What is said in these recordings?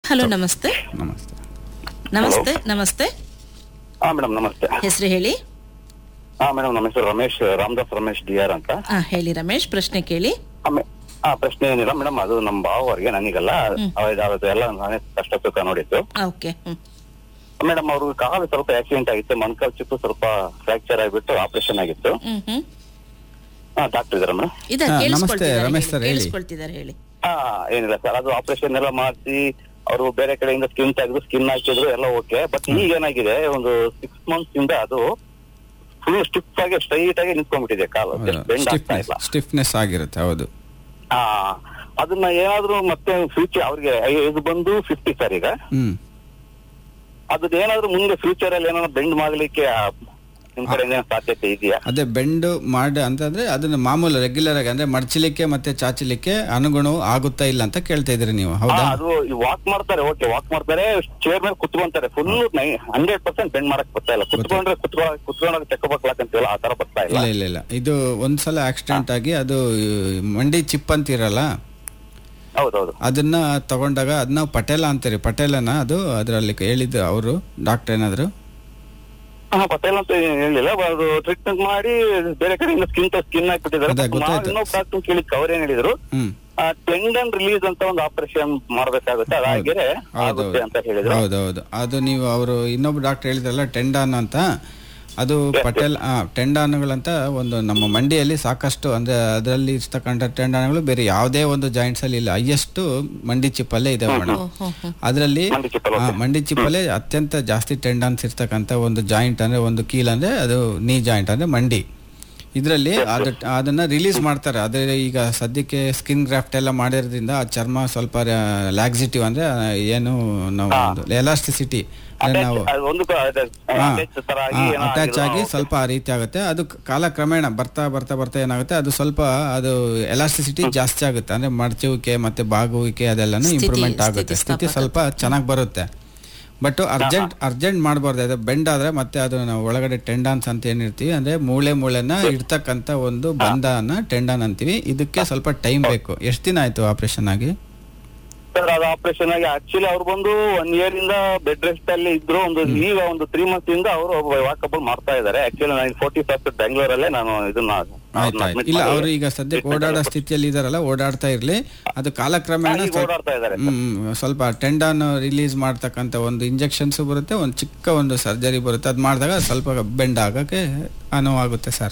Hello ನಮಸ್ತೆ ನಮಸ್ತೆ ನಮಸ್ತೆ ನಮಸ್ತೆ ಹಾ ಮೇಡಮ್ ನಮಸ್ತೆ ಹೆಸರು ಹೇಳಿ ಹಾ ಮೇಡಮ್ ನಮ್ಮ ಹೆಸರು ರಮೇಶ್ ರಾಮದಾಸ್ ರಮೇಶ್ ಡಿ ಆರ್ ಅಂತ ಹಾ ಹೇಳಿ ರಮೇಶ್ ಪ್ರಶ್ನೆ ಕೇಳಿ ಆಮೇ- ಹಾ ಪ್ರಶ್ನೆ ಏನಿಲ್ಲ ಮೇಡಮ್ ಅದು ನಮ್ಮ ಭಾವವರಿಗೆ ನನಗಲ್ಲ ಅವ್ರದ್ದು ಅವ್ರದ್ದು ಎಲ್ಲ ನಾನೇ ಕಷ್ಟ ಸುಖ ನೋಡಿದ್ದು ಓಕೆ ಹ್ಮ್ ಮೇಡಮ್ ಅವ್ರಿಗೆ ಕಾಲು ಸ್ವಲ್ಪ ಆಕ್ಸಿಡೆಂಟ್ ಆಗಿತ್ತು ಮೊಣಕಾಲು ಚಿಪ್ಪು ಸ್ವಲ್ಪ ಫ್ರಾಕ್ಚರ್ ಆಗಿಬಿಟ್ಟು ಆಪರೇಷನ್ ಆಗಿತ್ತು ಹ್ಮ್ ಹ್ಮ್ ಹಾ ಡಾಕ್ಟರ್ ಇದಾರೆ ಮೇಡಮ್ ಇದ ಹಾ, ನಮಸ್ತೆ, ಕೇಳಿಸ್ಕೊಳ್ತಿದ್ದಾರೆ ರಮೇಶ್ ಹೇಳಿ, ಸರ್, ಹೇಳಿ. ಕೇಳಿಸ್ಕೊಳ್ತಿದ್ದಾರೆ ಹೇಳಿ ಹಾ ಏನಿಲ್ಲ ಸರ್ ಅದು ಆಪರೇಷನ್ ಎಲ್ಲ ಮಾಡಿಸಿ ಅವರು ಬೇರೆ ಕಡೆಯಿಂದ ಸ್ಕಿನ್ ತೆಗೆದು ಸ್ಕಿನ್ ಹಾಕಿದ್ರು ಎಲ್ಲ ಓಕೆ ಬಟ್ ಈಗ ಏನಾಗಿದೆ ಒಂದು ಸಿಕ್ಸ್ ಮಂತ್ಸ್ ಇಂದ ಅದು ಫುಲ್ ಸ್ಟಿಫ್ ಆಗಿ ಸ್ಟ್ರೈಟ್ ಆಗಿ ನಿಂತ್ಕೊಂಡ್ಬಿಟ್ಟಿದೆ ಕಾಲು ಬೆಂಡ್ ಆಗ್ತಾ ಸ್ಟಿಫ್ನೆಸ್ ಇಲ್ಲ ಸ್ಟಿಫ್ನೆಸ್ ಆಗಿರುತ್ತೆ ಹೌದು ಆ ಅದನ್ನ ಏನಾದ್ರೂ ಮತ್ತೆ ಫ್ಯೂಚರ್ ಅವ್ರಿಗೆ ಇದು ಬಂದು ಫಿಫ್ಟಿ ಸರ್ ಈಗ ಹ್ಮ್ ಅದ್ ಏನಾದ್ರೂ ಮುಂದೆ ಫ್ಯೂಚರ್ ಅಲ್ಲಿ ಏನಾದ್ರು ಬೆಂಡ್ ಮಾಡ್ಲಿಕ್ಕೆ ಆ, ನಿಮ್ ಕಡೆ ಏನಾದ್ರು ಸಾಧ್ಯತೆ ಇದೆಯಾ ಅದೇ ಬೆಂಡು ಮಾಡಿ ಅಂತಂದ್ರೆ ಅದನ್ನ ಮಾಮೂಲು ರೆಗ್ಯುಲರ್ ಆಗಿ ಅಂದ್ರೆ ಮಡ್ಚಲಿಕ್ಕೆ ಮತ್ತೆ ಚಾಚಲಿಕ್ಕೆ ಅನುಗುಣವು ಆಗುತ್ತಾ ಇಲ್ಲ ಅಂತ ಕೇಳ್ತಾ ಇದ್ರಿ ನೀವು ಆ, ಹೌದಾ ಅದು ವಾಕ್ ಮಾಡ್ತಾರೆ ಓಕೆ ವಾಕ್ ಮಾಡ್ತಾರೆ ಚೇರ್ ಮೇಲೆ ಕುತ್ಕೊಂತಾರೆ ಫುಲ್ ಹಂಡ್ರೆಡ್ ಪರ್ಸೆಂಟ್ ಬೆಂಡ್ ಮಾಡಕ್ ಬರ್ತಾ ಇಲ್ಲ ಕುತ್ಕೊಂಡ್ರೆ ಕುತ್ಕೊ ಕುತ್ಕೊಂಡಾಗ ತೆಕ್ಕೋಬೇಕಂತೀವಲ್ಲ ಆ ತರ ಬರ್ತಾ ಇಲ್ಲ ಇಲ್ಲ ಇಲ್ಲ ಇಲ್ಲ ಇದು ಒಂದ್ಸಲ ಆಕ್ಸಿಡೆಂಟ್ ಆಗಿ ಅದು ಮಂಡಿ ಚಿಪ್ ಅಂತಿರಲ್ಲ ಹೌದೌದು ಅದನ್ನ ತಗೊಂಡಾಗ ಅದ್ ನಾವು ಪಟೇಲ ಅಂತೀರಿ ಪಟೇಲನ ಅದು ಅದರಲ್ಲಿ ಹೇಳಿದ್ದು ಅವರು ಡಾಕ್ಟರ್ ಏನಾದ್ರು ಹಾ ಪಟೇಲ್ ಅಂತ ಏನ್ ಹೇಳಿಲ್ಲ ಅದು ಟ್ರೀಟ್ಮೆಂಟ್ ಮಾಡಿ ಬೇರೆ ಕಡೆಯಿಂದ ಸ್ಕಿನ್ ಸ್ಕಿನ್ ಹಾಕ್ಬಿಟ್ಟಿದ್ದಾರೆ ಅದೇ ನಾವು ಗೊತ್ತಾಯ್ತು. ಇನ್ನೊಬ್ಬ ಡಾಕ್ಟರ್ ಕೇಳಿದ್ ಅವ್ರು ಏನ್ ಹೇಳಿದ್ರು ಹ್ಮ್ ಟೆಂಡನ್ ರಿಲೀಸ್ ಅಂತ ಒಂದು ಆಪರೇಷನ್ ಮಾಡ್ಬೇಕಾಗುತ್ತೆ ಅದಾಗಿದ್ರೆ ಆಗುತ್ತೆ ಅಂತ ಹೇಳಿದ್ರು ಹೌದೌದು ಅದು ನೀವು ಅವರು ಇನ್ನೊಬ್ಬ ಡಾಕ್ಟರ್ ಹೇಳಿದ್ರಲ್ಲ ಟೆಂಡಾನ್ ಅಂತ ಅದು ಪಟೇಲ್ ಆ, ಟೆಂಡಾನುಗಳಂತ ಒಂದು ನಮ್ಮ ಮಂಡಿಯಲ್ಲಿ ಸಾಕಷ್ಟು ಅಂದ್ರೆ ಅದರಲ್ಲಿ ಇರ್ತಕ್ಕಂಥ ಟೆಂಡಾನುಗಳು ಬೇರೆ ಯಾವುದೇ ಒಂದು ಜಾಯಿಂಟ್ಸ್ ಅಲ್ಲಿ ಇಲ್ಲ ಹೈಯೆಸ್ಟ್ ಮಂಡಿ ಚಿಪ್ಪಲ್ಲೇ ಇದೆ ಮೇಡಮ್ ಅದರಲ್ಲಿ ಮಂಡಿ ಚಿಪ್ಪಲ್ಲಿ, ಆ, ಮಂಡಿ ಚಿಪ್ಪಲ್ಲೇ ಅತ್ಯಂತ ಜಾಸ್ತಿ ಟೆಂಡಾನ್ಸ್ ಇರ್ತಕ್ಕಂಥ ಒಂದು ಜಾಯಿಂಟ್ ಅಂದ್ರೆ ಒಂದು ಕೀಲ್ ಅಂದ್ರೆ ಅದು ನೀ ಜಾಯಿಂಟ್ ಅಂದ್ರೆ ಮಂಡಿ ಇದರಲ್ಲಿ ಅದು ಅದನ್ನ ರಿಲೀಸ್ ಮಾಡ್ತಾರೆ ಅದೇ ಈಗ ಸದ್ಯಕ್ಕೆ ಸ್ಕಿನ್ ಗ್ರಾಫ್ಟ್ ಎಲ್ಲ ಮಾಡಿರೋದ್ರಿಂದ ಆ ಚರ್ಮ ಸ್ವಲ್ಪ ಲ್ಯಾಕ್ಸಿಟಿವ್ ಅಂದ್ರೆ ಆ, ಏನು ನಾವು ಒಂದು ಎಲಾಸ್ಟಿಸಿಟಿ ನಾವು ಅದು ಒಂದು ಕ- ಅದು attach ತರ ಆಗಿ ಏನೋ ಅಟ್ಯಾಚ್ ಆಗಿರೋ- ಆಗಿ ಸ್ವಲ್ಪ ಆ ರೀತಿ ಆಗುತ್ತೆ ಅದು ಕಾಲಕ್ರಮೇಣ ಬರ್ತಾ ಬರ್ತಾ ಬರ್ತಾ ಏನಾಗುತ್ತೆ ಅದು ಸ್ವಲ್ಪ ಅದು ಎಲಾಸ್ಟಿಸಿಟಿ ಜಾಸ್ತಿ ಆಗುತ್ತೆ ಅಂದ್ರೆ ಮಡಚುವಿಕೆ ಮತ್ತೆ ಬಾಗುವಿಕೆ ಅದೆಲ್ಲನೂ ಸ್ಥಿತಿ- ಇಂಪ್ರೂವ್ಮೆಂಟ್ ಆಗುತ್ತೆ ಸ್ಥಿತಿ ಸ್ವಲ್ಪ ಚೆನ್ನಾಗಿ ಬರುತ್ತೆ ಬಟ್ ಅರ್ಜೆಂಟ್ ಅರ್ಜೆಂಟ್ ಮಾಡಬಾರ್ದು ಅದು ಬೆಂಡ್ ಆದ್ರೆ ಮತ್ತೆ ಅದು ನಾವು ಒಳಗಡೆ ಟೆಂಡಾನ್ಸ್ ಅಂತ ಏನಿರ್ತೀವಿ ಅಂದ್ರೆ ಮೂಳೆ ಮೂಳೆನ ಇಡ್ತಕ್ಕಂತ ಒಂದು ಬಂಧನ ಟೆಂಡಾನ್ ಅಂತೀವಿ ಇದಕ್ಕೆ ಸ್ವಲ್ಪ ಟೈಮ್ ಬೇಕು ಎಷ್ಟು ದಿನ ಆಯ್ತು ಆಪರೇಷನ್ ಆಗಿ ಸರ್ ಅದು ಆಪರೇಷನ್ ಆಗಿ ಆಕ್ಚುಲಿ ಅವ್ರು ಬಂದು ಒನ್ ಇಯರ್ ಇಂದ ಬೆಡ್ ರೆಸ್ಟ್ ಅಲ್ಲಿ ಇದ್ರು ಒಂದು ಈಗ ಒಂದು ತ್ರೀ ಮಂತ್ಸ್ ಇಂದ ಅವರು ವಾಕಬಲ್ ಮಾಡ್ತಾ ಇದ್ದಾರೆ ಆಕ್ಚುಲಿ ನಾನು ಫೋರ್ಟಿ ಫಸ್ಟ್ ಬೆಂಗಳೂರಲ್ಲೇ ನಾನು ಇದನ್ನ ಆಯ್ತು ಆಯ್ತು ಇಲ್ಲ ಅವರು ಈಗ ಸದ್ಯಕ್ಕೆ ಓಡಾಡೋ ಸ್ಥಿತಿಯಲ್ಲಿ ಇದಾರಲ್ಲ ಓಡಾಡ್ತಾ ಇರ್ಲಿ ಅದು ಕಾಲಕ್ರಮೇಣ ಈಗ ಸ್ವಲ್ಪ- ಓಡಾಡ್ತಾ ಇದ್ದಾರೆ ಹ್ಮ್ ಸ್ವಲ್ಪ ಟೆಂಡಾನ್ ರಿಲೀಸ್ ಮಾಡ್ತಕ್ಕಂಥ ಒಂದು ಇಂಜೆಕ್ಷನ್ಸ್ ಬರುತ್ತೆ ಒಂದು ಚಿಕ್ಕ ಒಂದು ಸರ್ಜರಿ ಬರುತ್ತೆ ಅದು ಮಾಡಿದಾಗ ಸ್ವಲ್ಪ ಬೆಂಡ್ ಆಗಕ್ಕೆ ಅನುವಾಗುತ್ತೆ ಸರ್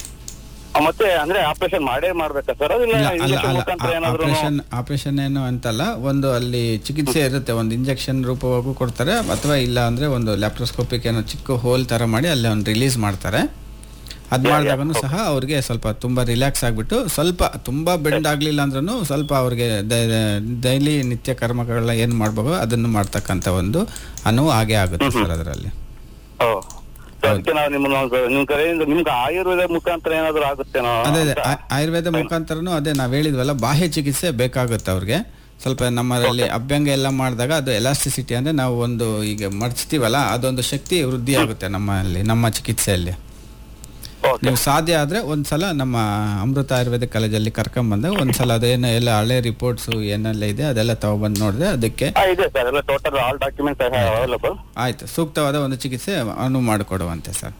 ಮತ್ತೆ ಅಂದ್ರೆ ಆಪರೇಷನ್ ಮಾಡೇ ಮಾಡ್ಬೇಕಾ ಸರ್ ಇಲ್ಲ ಇಲ್ಲ ಅಲ್ಲ injection ಅಲ್ಲ ಮುಖಾಂತರ ಏನಾದ್ರು ಆಪರೇಷನ್ ಆಪರೇಷನ್ ಏನು ಅಂತಲ್ಲ ಒಂದು ಅಲ್ಲಿ ಚಿಕಿತ್ಸೆ ಇರುತ್ತೆ ಒಂದು ಇಂಜೆಕ್ಷನ್ ರೂಪವಾಗೂ ಕೊಡ್ತಾರೆ ಅಥವಾ ಇಲ್ಲ ಅಂದ್ರೆ ಒಂದು ಲ್ಯಾಪ್ರೋಸ್ಕೋಪಿಕ್ ಏನೋ ಚಿಕ್ಕ ಹೋಲ್ ತರ ಮಾಡಿ ಅಲ್ಲಿ ಒಂದು ರಿಲೀಸ್ ಮಾಡ್ತಾರೆ ಅದ್ ಮಾಡಿದಾಗೂ ಸಹ ಅವ್ರಿಗೆ ಸ್ವಲ್ಪ ತುಂಬಾ ರಿಲ್ಯಾಕ್ಸ್ ಆಗ್ಬಿಟ್ಟು ಸ್ವಲ್ಪ ತುಂಬಾ ಬೆಂಡ್ ಆಗ್ಲಿಲ್ಲ ಅಂದ್ರೂ ಸ್ವಲ್ಪ ಅವ್ರಿಗೆ ಡೈಲಿ ನಿತ್ಯ ಕರ್ಮಗಳನ್ನ ಏನ್ ಮಾಡ್ಬೇಕು ಅದನ್ನು ಮಾಡ್ತಕ್ಕಂಥ ಒಂದು ಅನುವು ಹಾಗೆ ಆಗುತ್ತೆ ಸರ್ ಅದರಲ್ಲಿ ಓ. So ಅದಕ್ಕೆ ನಾವು ನಿಮ್ಮನ್ನ ಒಂದು- ನಿಮ್ ಕಡೆಯಿಂದ ನಿಮ್ಗೆ ಆಯುರ್ವೇದ ಮುಖಾಂತರ ಏನಾದ್ರು ಆಗುತ್ತೇನೋ ಅದೇ ಅದೇ ಅಂತ. ಆ- ಆಯುರ್ವೇದ ಮುಖಾಂತರನು ಅದೇ ನಾವ್ ಹೇಳಿದ್ವಲ್ಲ ಬಾಹ್ಯ ಚಿಕಿತ್ಸೆ ಬೇಕಾಗುತ್ತೆ ಅವ್ರಿಗೆ ಸ್ವಲ್ಪ ನಮ್ಮಲ್ಲಿ ಅಭ್ಯಂಗ ಎಲ್ಲ ಮಾಡಿದಾಗ ಅದು ಎಲಾಸ್ಟಿಸಿಟಿ ಅಂದ್ರೆ ನಾವು ಒಂದು ಈಗ ಮಡ್ಚ್ತೀವಲ್ಲ ಅದೊಂದು ಶಕ್ತಿ ವೃದ್ಧಿ ಆಗುತ್ತೆ ನಮ್ಮಲ್ಲಿ ನಮ್ಮ ಚಿಕಿತ್ಸೆಯಲ್ಲಿ Okay. ನೀವು ಸಾಧ್ಯ ಆದ್ರೆ ಒಂದ್ಸಲ ನಮ್ಮ ಅಮೃತ ಆಯುರ್ವೇದ ಕಾಲೇಜಲ್ಲಿ ಕರ್ಕೊಂಡ್ ಬಂದಾಗ ಒಂದ್ಸಲ ಅದೇನು ಎಲ್ಲ ಹಳೆ ರಿಪೋರ್ಟ್ಸ್ ಏನೆಲ್ಲ ಇದೆ ಅದೆಲ್ಲ ತಗೊಬಂದು ನೋಡಿದ್ರೆ ಅದಕ್ಕೆ ಹಾ, ಇದೆ ಸರ್ ಎಲ್ಲ ಟೋಟಲ್ ಆಲ್ ಡಾಕ್ಯುಮೆಂಟ್ಸ್ ಅವೈಲಬಲ್ ಆಯ್ತು ಸೂಕ್ತವಾದ ಒಂದು ಚಿಕಿತ್ಸೆ ಅನುವು ಮಾಡಿಕೊಡುವಂತೆ ಸರ್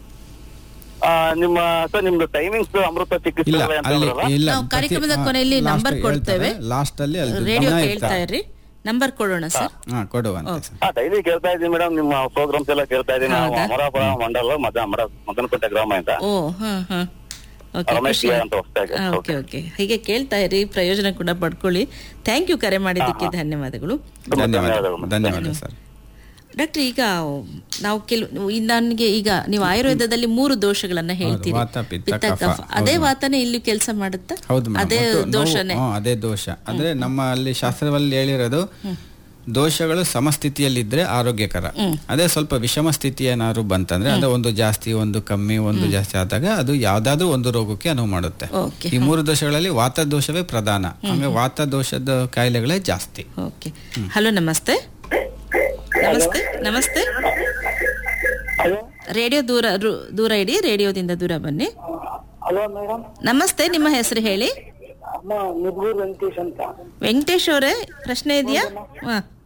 ನಿಮ್ಮ ಸರ್ ನಿಮ್ದು ಟೈಮಿಂಗ್ಸ್ ಅಮೃತ ಚಿಕಿತ್ಸೆ ಇಲ್ಲ ಅಂತ ಅಲ್ಲಿ ಹೇಳಿದ್ರಲ್ಲ? ಇಲ್ಲ ನಾವು ಕಾರ್ಯಕ್ರಮದ ಕೊನೆಯಲ್ಲಿ number ಕೊಡ್ತೇವೆ. ಲಾಸ್ಟ್ ಅಲ್ಲಿ ಅಲ್ಲಿ ರೇಡಿಯೋ ದಿನ ಕೇಳ್ತಾ ಇರ್ತಾರೆ. ಇರ್ರಿ ನಂಬರ್ ಕೊಡೋಣ ಸರ್ ಹಾ ಕೊಡುವಂತೆ ಸರ್ ಹಾ ಡೈಲಿ ಕೇಳ್ತಾ ಇದ್ದೀನಿ ಮೇಡಮ್ ನಿಮ್ಮ ಪ್ರೋಗ್ರಾಮ್ಸ್ ಎಲ್ಲ ಕೇಳ್ತಾ ಇದ್ದೀನಿ ನಾವು ಹೌದಾ? ಅಮರಾಪುರ ಮಂಡಲ ಮದ ಅಮರ ಮದನಪೇಟೆ ಗ್ರಾಮ ಅಂತ ಓ ಹಾ ಹಾ ಓಕೆ ರಮೇಶ್ ಖುಷಿ ಕೆ ಅಂತ ಹೊಸದಾಗಿ ಓಕೆ ಓಕೆ ಹೀಗೆ ಕೇಳ್ತಾ ಇರಿ ಪ್ರಯೋಜನ ಕೂಡ ಪಡ್ಕೊಳ್ಳಿ ಥ್ಯಾಂಕ್ ಯು ಕರೆ ಮಾಡಿದ್ದಕ್ಕೆ ಧನ್ಯವಾದಗಳು ತುಂಬಾ ಧನ್ಯವಾದ ಧನ್ಯವಾದಗಳು. ಧನ್ಯವಾದ ಸರ್ ಡಾಕ್ಟರ್ ಈಗ ನಾವು ಕೆಲವು ನನಗೆ ಈಗ ನೀವು ಆಯುರ್ವೇದದಲ್ಲಿ ಮೂರು ದೋಷಗಳನ್ನ ಹೇಳ್ತೀರಿ ವಾತ, ಪಿತ್ತ, ಪಿತ್ತ, ಕಫ. ಕಫ. ಅದೇ ಹೌದು. ವಾತನೇ ಇಲ್ಲಿ ಕೆಲಸ ಮಾಡುತ್ತಾ ಹೌದು ಮೇಡಮ್. ಅದೇ ಒಟ್ಟು ನೋವು- ದೋಷನೇ ಹ್ಮ್, ಅದೇ ದೋಷ ಅಂದ್ರೆ ನಮ್ಮ ಅಲ್ಲಿ ಶಾಸ್ತ್ರದಲ್ಲಿ ಹೇಳಿರೋದು ದೋಷಗಳು ಸಮಸ್ಥಿತಿಯಲ್ಲಿದ್ರೆ ಆರೋಗ್ಯಕರ ಅದೇ ಸ್ವಲ್ಪ ವಿಷಮ ಸ್ಥಿತಿ ಏನಾದ್ರು ಬಂತಂದ್ರೆ ಅದೇ ಒಂದು ಜಾಸ್ತಿ ಒಂದು ಕಮ್ಮಿ ಒಂದು ಜಾಸ್ತಿ ಆದಾಗ ಅದು ಯಾವ್ದಾದ್ರು ಒಂದು ರೋಗಕ್ಕೆ ಅನುವು ಮಾಡುತ್ತೆ ಓಕೆ ಈ ಮೂರು ದೋಷಗಳಲ್ಲಿ ವಾತ ದೋಷವೇ ಪ್ರಧಾನ ಹಂಗೆ ವಾತ ದೋಷದ ಕಾಯಿಲೆಗಳೇ ಜಾಸ್ತಿ ಓಕೆ ಹಲೋ ನಮಸ್ತೆ ನಮಸ್ತೆ ನಮಸ್ತೆ ರೇಡಿಯೋ ದೂರ ರು- ದೂರ ಇಡಿ ರೇಡಿಯೋದಿಂದ ದೂರ ಬನ್ನಿ ಹಲೋ ಮೇಡಮ್ ನಮಸ್ತೆ ನಿಮ್ಮ ಹೆಸರು ಹೇಳಿ ಅಮ್ಮ ನಿರ್ಗೂರ್ ವೆಂಕಟೇಶ್ ಅಂತ ವೆಂಕಟೇಶ್ ಅವರೇ ಪ್ರಶ್ನೆ ಇದೆಯಾ ಹಾ